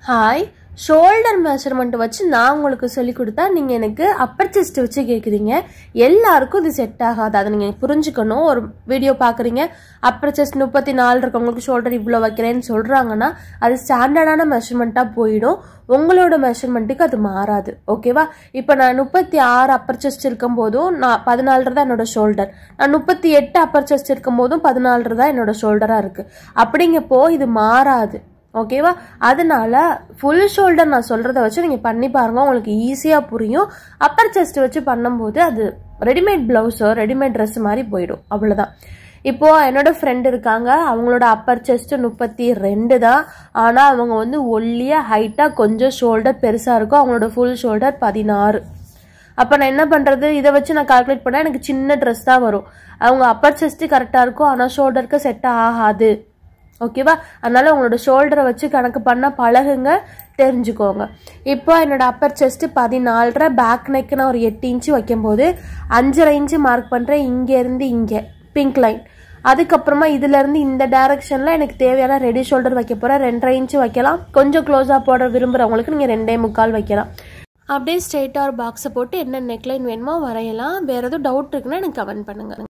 hi shoulder measurement வச்சு நான் உங்களுக்கு சொல்லி கொடுத்தா நீங்கள் எனக்கு அப்பர் செஸ்ட் வச்சு கேட்குறீங்க எல்லாருக்கும் இது செட் ஆகாது அதை நீங்கள் புரிஞ்சுக்கணும் ஒரு வீடியோ பார்க்குறீங்க அப்பர் செஸ்ட் முப்பத்தி நாலு இருக்கவங்களுக்கு ஷோல்டர் இவ்வளோ வைக்கிறேன்னு சொல்கிறாங்கன்னா அது ஸ்டாண்டர்டான மெஷர்மெண்ட்டாக போயிடும் உங்களோட மெஷர்மெண்ட்டுக்கு அது மாறாது ஓகேவா இப்போ நான் முப்பத்தி ஆறு அப்பர் செஸ்ட் இருக்கும் போதும் நான் பதினாலு தான் என்னோட ஷோல்டர் நான் முப்பத்தி எட்டு அப்பர் செஸ்ட் இருக்கும் போதும் பதினாலு தான் என்னோட ஷோல்டராக இருக்குது அப்படிங்கப்போ இது மாறாது ஓகேவா அதனால ஃபுல் ஷோல்டர் நான் சொல்கிறத வச்சு நீங்கள் பண்ணி பாருங்க உங்களுக்கு ஈஸியாக புரியும் அப்பர் செஸ்ட் வச்சு பண்ணும்போது அது ரெடிமேட் ப்ளவுஸோ ரெடிமேட் ட்ரெஸ் மாதிரி போயிடும் அவ்வளோதான் இப்போ என்னோட ஃப்ரெண்ட் இருக்காங்க அவங்களோட அப்பர் செஸ்ட் முப்பத்தி ரெண்டு தான் ஆனால் அவங்க வந்து ஒல்லியாக ஹைட்டாக கொஞ்சம் ஷோல்டர் பெருசாக இருக்கும் அவங்களோட ஃபுல் ஷோல்டர் பதினாறு அப்போ நான் என்ன பண்ணுறது இதை வச்சு நான் கால்குலேட் பண்ணால் எனக்கு சின்ன ட்ரெஸ் தான் வரும் அவங்க அப்பர் செஸ்ட்டு கரெக்டாக இருக்கும் ஆனால் ஷோல்டருக்கு செட் ஆகாது ஓகேவா அதனால உங்களோட ஷோல்டரை வச்சு கணக்கு பண்ண பழகுங்க தெரிஞ்சுக்கோங்க இப்போ என்னோட அப்பர் செஸ்ட் பதினாலரை பேக் நெக் நான் ஒரு எட்டு இன்ச்சு வைக்கும்போது அஞ்சரை இன்ச்சு மார்க் பண்ணுறேன் இங்கேருந்து இங்கே பிங்க் லைன் அதுக்கப்புறமா இதுலேருந்து இந்த டைரக்ஷனில் எனக்கு தேவையான ரெடி ஷோல்டர் வைக்க போகிறேன் ரெண்டரை இன்ச்சு வைக்கலாம் கொஞ்சம் க்ளோஸாக போட விரும்புகிறவங்களுக்கு நீங்கள் ரெண்டே முக்கால் வைக்கலாம் அப்படியே ஸ்ட்ரெயிட்டாக ஒரு பாக்ஸை போட்டு என்ன நெக்லைன் வேணுமோ வரையலாம் வேறு எதுவும் டவுட் இருக்குன்னா எனக்கு கமெண்ட் பண்ணுங்கள்